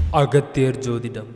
அகத்தியர் ஜோதிடம்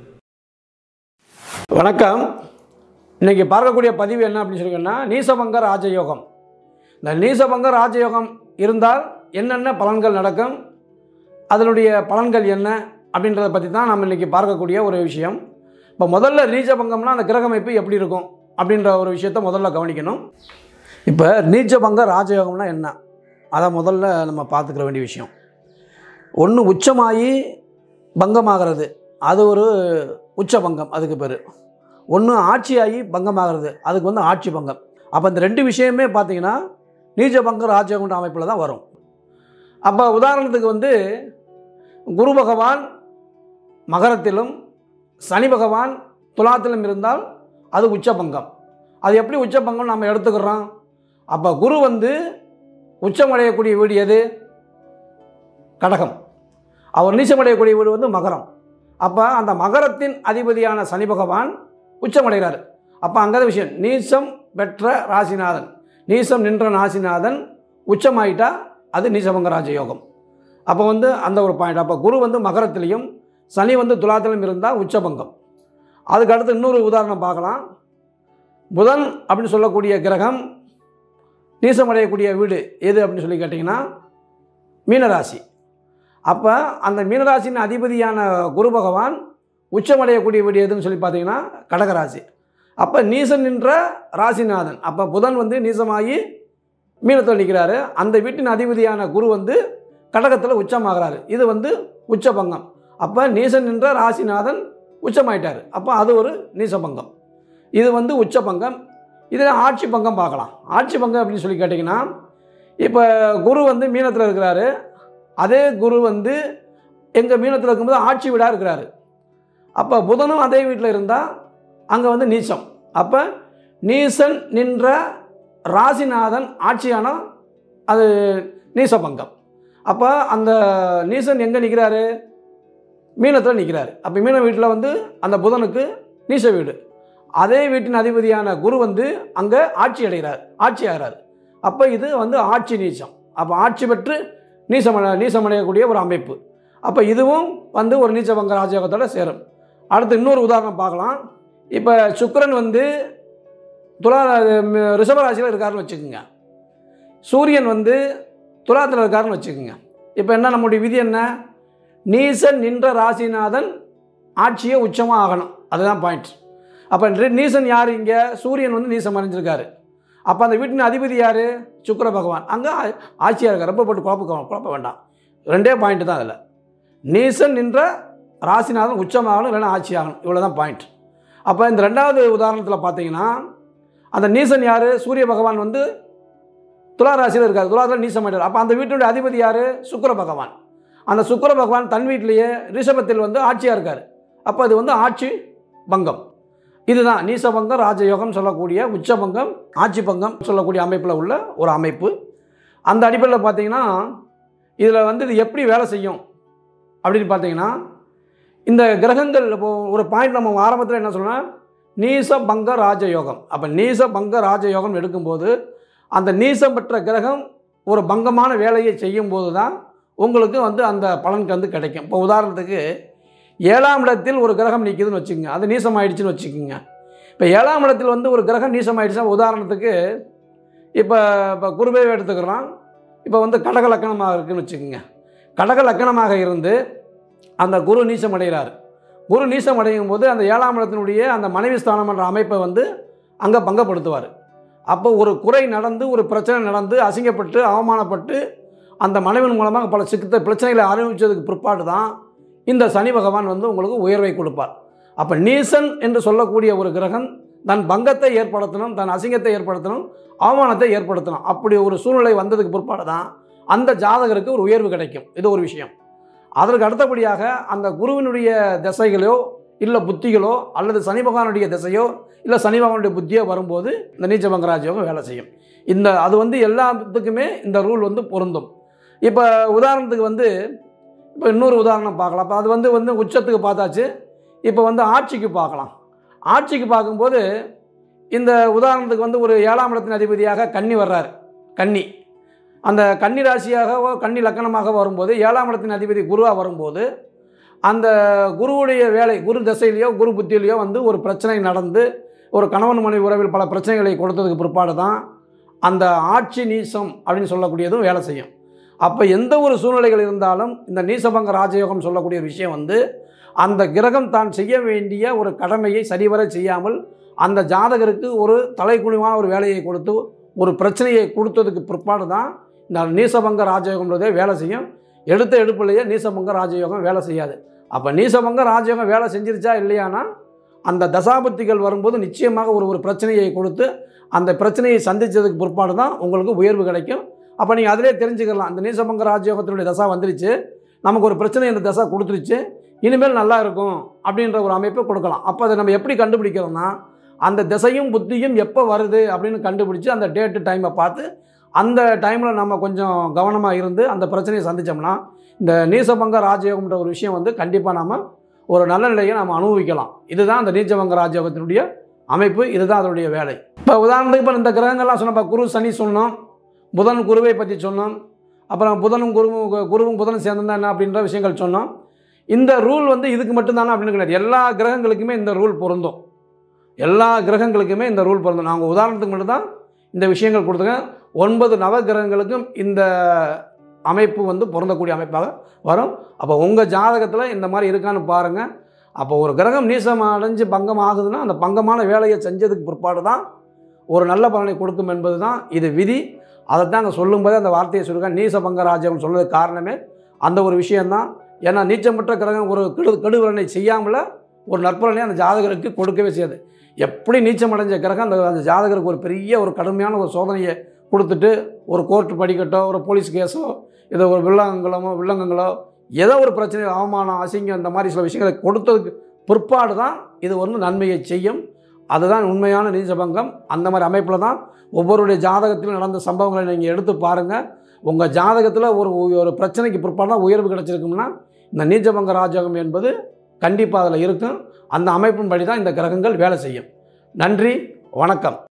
வணக்கம் இன்னைக்கு பார்க்கக்கூடிய பதிவு என்ன அப்படின்னு சொல்லிங்கன்னா நீசபங்க ராஜயோகம் இந்த நீசபங்க ராஜயோகம் இருந்தால் என்னென்ன பலன்கள் நடக்கும் அதனுடைய பலன்கள் என்ன அப்படின்றத பற்றி தான் நம்ம இன்றைக்கி பார்க்கக்கூடிய ஒரு விஷயம் இப்போ முதல்ல நீச்சபங்கம்னா அந்த கிரகமைப்பு எப்படி இருக்கும் அப்படின்ற ஒரு விஷயத்த முதல்ல கவனிக்கணும் இப்போ நீச்சபங்க ராஜயோகம்னா என்ன அதை முதல்ல நம்ம பார்த்துக்கிற வேண்டிய விஷயம் ஒன்று உச்சமாகி பங்கமாகிறது அது ஒரு உச்சபங்கம் அதுக்கு பேர் ஒன்று ஆட்சியாகி பங்கமாகிறது அதுக்கு வந்து ஆட்சி பங்கம் அப்போ இந்த ரெண்டு விஷயமே பார்த்தீங்கன்னா நீச்சபங்கம் ராஜயோகன்ற அமைப்பில் தான் வரும் அப்போ உதாரணத்துக்கு வந்து குரு பகவான் மகரத்திலும் சனி பகவான் துலாத்திலும் இருந்தால் அது உச்சபங்கம் அது எப்படி உச்சபங்கம் நம்ம எடுத்துக்கிறோம் அப்போ குரு வந்து உச்சமடையக்கூடிய வீடு எது கடகம் அவர் நீச்சமடையக்கூடிய வீடு வந்து மகரம் அப்போ அந்த மகரத்தின் அதிபதியான சனி பகவான் உச்சமடைகிறார் அப்போ அங்கே விஷயம் நீசம் பெற்ற ராசிநாதன் நீசம் நின்ற ராசிநாதன் உச்சமாயிட்டா அது நீசபங்க ராஜயோகம் அப்போ வந்து அந்த ஒரு பாயிண்ட் அப்போ குரு வந்து மகரத்திலையும் சனி வந்து துலாத்திலும் இருந்தால் உச்சபங்கம் அதுக்கு அடுத்து இன்னொரு உதாரணம் பார்க்கலாம் புதன் அப்படின்னு சொல்லக்கூடிய கிரகம் நீசமடையக்கூடிய வீடு எது அப்படின்னு சொல்லி கேட்டிங்கன்னா மீனராசி அப்போ அந்த மீனராசியின் அதிபதியான குரு பகவான் உச்சமடையக்கூடிய வீடு எதுன்னு சொல்லி பார்த்தீங்கன்னா கடகராசி அப்போ நீசன் நின்ற ராசிநாதன் அப்போ புதன் வந்து நீசமாகி மீனத்தில் நிற்கிறாரு அந்த வீட்டின் அதிபதியான குரு வந்து கடகத்தில் உச்சமாகிறாரு இது வந்து உச்சபங்கம் அப்போ நீசன் நின்ற ராசிநாதன் உச்சமாயிட்டார் அப்போ அது ஒரு நீசபங்கம் இது வந்து உச்சபங்கம் இதில் ஆட்சி பங்கம் பார்க்கலாம் ஆட்சி பங்கம் அப்படின்னு சொல்லி கேட்டிங்கன்னா இப்போ குரு வந்து மீனத்தில் இருக்கிறாரு அதே குரு வந்து எங்கள் மீனத்தில் இருக்கும்போது ஆட்சி வீடாக இருக்கிறாரு அப்போ புதனும் அதே வீட்டில் இருந்தால் அங்கே வந்து நீச்சம் அப்போ நீசன் நின்ற ராசிநாதன் ஆட்சியானா அது நீசபங்கம் அப்போ அந்த நீசன் எங்கே நிற்கிறாரு மீனத்தில் நிற்கிறாரு அப்போ மீன வீட்டில் வந்து அந்த புதனுக்கு நீச வீடு அதே வீட்டின் அதிபதியான குரு வந்து அங்கே ஆட்சி அடைகிறார் ஆட்சி ஆகிறார் அப்போ இது வந்து ஆட்சி நீச்சம் அப்போ ஆட்சி பெற்று நீசம நீசமடையக்கூடிய ஒரு அமைப்பு அப்போ இதுவும் வந்து ஒரு நீச்சபங்க ராஜயோகத்தோட சேரும் அடுத்து இன்னொரு உதாரணம் பார்க்கலாம் இப்போ சுக்கிரன் வந்து துலா ம், ரிஷபராசியில் இருக்காருன்னு வச்சுக்கோங்க சூரியன் வந்து துலாத்தில் இருக்காருன்னு வச்சுக்கோங்க இப்போ என்ன நம்முடைய விதி என்ன நீசன் நின்ற ராசிநாதன் ஆட்சியை உச்சமாக ஆகணும் அதுதான் பாயிண்ட் அப்போ நீசன் யார் இங்கே சூரியன் வந்து நீசம் அடைஞ்சிருக்காரு அப்போ அந்த வீட்டின் அதிபதி யார் சுக்கிர பகவான் அங்கே ஆட்சியாக இருக்கார் ரொம்ப போட்டு குழப்ப குழப்ப வேண்டாம் ரெண்டே பாயிண்ட் தான் அதில் நீசன் நின்ற ராசிநாதன் உச்சமாகணும் இல்லைன்னா ஆட்சி ஆகணும் இவ்வளோ தான் பாயிண்ட் அப்போ இந்த ரெண்டாவது உதாரணத்தில் பார்த்தீங்கன்னா அந்த நீசன் யார் சூரிய பகவான் வந்து துலா ராசியில் இருக்கார் துலாத்தில் நீசம் ஆயிட்டார் அப்போ அந்த வீட்டினுடைய அதிபதி யார் சுக்கிர பகவான் அந்த சுக்கிர பகவான் தன் வீட்டிலேயே ரிஷபத்தில் வந்து ஆட்சியாக இருக்கார் அப்போ அது வந்து ஆட்சி பங்கம் இதுதான் நீசபங்கம் ராஜயோகம் சொல்லக்கூடிய உச்சபங்கம் ஆட்சி பங்கம் சொல்லக்கூடிய அமைப்பில் உள்ள ஒரு அமைப்பு அந்த அடிப்படையில் பார்த்தீங்கன்னா இதில் வந்து இது எப்படி வேலை செய்யும் அப்படின்னு பார்த்தீங்கன்னா இந்த கிரகங்கள் இப்போ ஒரு பாயிண்ட் நம்ம ஆரம்பத்தில் என்ன சொல்லணும் நீசபங்க ராஜயோகம் அப்போ நீசபங்க ராஜயோகம் எடுக்கும்போது அந்த நீசம் பெற்ற கிரகம் ஒரு பங்கமான வேலையை செய்யும்போது தான் உங்களுக்கு வந்து அந்த பலனுக்கு வந்து கிடைக்கும் இப்போ உதாரணத்துக்கு ஏழாம் இடத்தில் ஒரு கிரகம் நிற்கிதுன்னு வச்சுக்கோங்க அது நீசம் ஆயிடுச்சுன்னு வச்சுக்கோங்க இப்போ ஏழாம் இடத்தில் வந்து ஒரு கிரகம் நீசம் ஆயிடுச்சுன்னா உதாரணத்துக்கு இப்போ இப்போ குருவே எடுத்துக்கிறோம் இப்போ வந்து கடக லக்கணமாக இருக்குன்னு வச்சுக்கோங்க கடக லக்கணமாக இருந்து அந்த குரு நீசம் அடைகிறார் குரு நீசம் அடையும் போது அந்த ஏழாம் இடத்தினுடைய அந்த மனைவி ஸ்தானம் என்ற அமைப்பை வந்து அங்கே பங்கப்படுத்துவார் அப்போ ஒரு குறை நடந்து ஒரு பிரச்சனை நடந்து அசிங்கப்பட்டு அவமானப்பட்டு அந்த மனைவின் மூலமாக பல சிக்கத்த பிரச்சனைகளை அனுபவித்ததுக்கு பிற்பாடு தான் இந்த சனி பகவான் வந்து உங்களுக்கு உயர்வை கொடுப்பார் அப்போ நீசன் என்று சொல்லக்கூடிய ஒரு கிரகம் தன் பங்கத்தை ஏற்படுத்தணும் தன் அசிங்கத்தை ஏற்படுத்தணும் அவமானத்தை ஏற்படுத்தணும் அப்படி ஒரு சூழ்நிலை வந்ததுக்கு பிற்பாடு தான் அந்த ஜாதகருக்கு ஒரு உயர்வு கிடைக்கும் இது ஒரு விஷயம் அதற்கு அடுத்தபடியாக அந்த குருவினுடைய திசைகளோ இல்லை புத்திகளோ அல்லது சனி பகவானுடைய திசையோ இல்லை சனி பகவானுடைய புத்தியோ வரும்போது இந்த நீச்சபங்க ராஜயோகம் வேலை செய்யும் இந்த அது வந்து எல்லாத்துக்குமே இந்த ரூல் வந்து பொருந்தும் இப்போ உதாரணத்துக்கு வந்து இப்போ இன்னொரு உதாரணம் பார்க்கலாம் இப்போ அது வந்து வந்து உச்சத்துக்கு பார்த்தாச்சு இப்போ வந்து ஆட்சிக்கு பார்க்கலாம் ஆட்சிக்கு பார்க்கும்போது இந்த உதாரணத்துக்கு வந்து ஒரு ஏழாம் இடத்தின் அதிபதியாக கன்னி வர்றார் கன்னி அந்த கன்னி ராசியாகவோ கன்னி லக்கணமாக வரும்போது ஏழாம் இடத்தின் அதிபதி குருவாக வரும்போது அந்த குருவுடைய வேலை குரு தசையிலையோ குரு புத்தியிலையோ வந்து ஒரு பிரச்சனை நடந்து ஒரு கணவன் மனைவி உறவில் பல பிரச்சனைகளை கொடுத்ததுக்கு பிற்பாடு தான் அந்த ஆட்சி நீசம் அப்படின்னு சொல்லக்கூடியதும் வேலை செய்யும் அப்போ எந்த ஒரு சூழ்நிலைகள் இருந்தாலும் இந்த நீசபங்க ராஜயோகம் சொல்லக்கூடிய விஷயம் வந்து அந்த கிரகம் தான் செய்ய வேண்டிய ஒரு கடமையை சரிவர செய்யாமல் அந்த ஜாதகருக்கு ஒரு தலைக்குனிவான ஒரு வேலையை கொடுத்து ஒரு பிரச்சனையை கொடுத்ததுக்கு பிற்பாடு தான் இந்த நீசபங்க ராஜயோகம்ன்றதே வேலை செய்யும் எடுத்த எடுப்புலையே நீசபங்க ராஜயோகம் வேலை செய்யாது அப்போ நீசபங்க ராஜயோகம் வேலை செஞ்சிருச்சா இல்லையானா அந்த தசாபத்திகள் வரும்போது நிச்சயமாக ஒரு ஒரு பிரச்சனையை கொடுத்து அந்த பிரச்சனையை சந்தித்ததுக்கு பிற்பாடு தான் உங்களுக்கு உயர்வு கிடைக்கும் அப்போ நீங்கள் அதிலே தெரிஞ்சுக்கலாம் அந்த நீசபங்க ராஜயோகத்தினுடைய தசா வந்துருச்சு நமக்கு ஒரு பிரச்சனை இந்த தசா கொடுத்துருச்சு இனிமேல் நல்லா இருக்கும் அப்படின்ற ஒரு அமைப்பை கொடுக்கலாம் அப்போ அதை நம்ம எப்படி கண்டுபிடிக்கிறோம்னா அந்த திசையும் புத்தியும் எப்போ வருது அப்படின்னு கண்டுபிடிச்சி அந்த டேட்டு டைமை பார்த்து அந்த டைமில் நம்ம கொஞ்சம் கவனமாக இருந்து அந்த பிரச்சனையை சந்தித்தோம்னா இந்த நீசபங்க ராஜயோகம்ன்ற ஒரு விஷயம் வந்து கண்டிப்பாக நம்ம ஒரு நல்ல நிலையை நம்ம அனுபவிக்கலாம் இதுதான் அந்த நீச்சபங்க ராஜயோகத்தினுடைய அமைப்பு இதுதான் அதனுடைய வேலை இப்போ உதாரணத்துக்கு இப்போ இந்த கிரகங்கள்லாம் சொன்னோம் குரு சனி சொன்னோம் புதன் குருவை பற்றி சொன்னோம் அப்புறம் புதனும் குருவும் குருவும் புதனும் சேர்ந்தா என்ன அப்படின்ற விஷயங்கள் சொன்னோம் இந்த ரூல் வந்து இதுக்கு மட்டும்தானே அப்படின்னு கிடையாது எல்லா கிரகங்களுக்குமே இந்த ரூல் பொருந்தும் எல்லா கிரகங்களுக்குமே இந்த ரூல் பொருந்தும் நாங்கள் உதாரணத்துக்கு மட்டும்தான் இந்த விஷயங்கள் கொடுத்துருக்கேன் ஒன்பது நவ கிரகங்களுக்கும் இந்த அமைப்பு வந்து பொருந்தக்கூடிய அமைப்பாக வரும் அப்போ உங்கள் ஜாதகத்தில் இந்த மாதிரி இருக்கான்னு பாருங்கள் அப்போ ஒரு கிரகம் நீசம் அடைஞ்சு பங்கம் ஆகுதுன்னா அந்த பங்கமான வேலையை செஞ்சதுக்கு பிற்பாடு தான் ஒரு நல்ல பலனை கொடுக்கும் என்பது தான் இது விதி அதை தான் அங்கே சொல்லும்போது அந்த வார்த்தையை சொல்லுங்க நீச பங்க ராஜ்யம் சொன்னதுக்கு காரணமே அந்த ஒரு விஷயந்தான் ஏன்னா நீச்சமற்ற கிரகம் ஒரு கெடு கெடுபலனை செய்யாமல் ஒரு நற்பலனை அந்த ஜாதகருக்கு கொடுக்கவே செய்யாது எப்படி நீச்சம் அடைஞ்ச கிரகம் அந்த அந்த ஜாதகருக்கு ஒரு பெரிய ஒரு கடுமையான ஒரு சோதனையை கொடுத்துட்டு ஒரு கோர்ட்டு படிக்கட்டோ ஒரு போலீஸ் கேஸோ ஏதோ ஒரு வில்லங்கங்களோ வில்லங்கங்களோ ஏதோ ஒரு பிரச்சனை அவமானம் அசிங்கம் இந்த மாதிரி சில விஷயங்களை கொடுத்ததுக்கு பிற்பாடு தான் இது வந்து நன்மையை செய்யும் அதுதான் உண்மையான நீச்சபங்கம் அந்த மாதிரி அமைப்பில் தான் ஒவ்வொருடைய ஜாதகத்திலும் நடந்த சம்பவங்களை நீங்கள் எடுத்து பாருங்கள் உங்கள் ஜாதகத்தில் ஒரு ஒரு பிரச்சனைக்கு பிற்பாடு தான் உயர்வு கிடச்சிருக்கும்னா இந்த நீச்சபங்க ராஜயோகம் என்பது கண்டிப்பாக அதில் இருக்கும் அந்த அமைப்பின்படி தான் இந்த கிரகங்கள் வேலை செய்யும் நன்றி வணக்கம்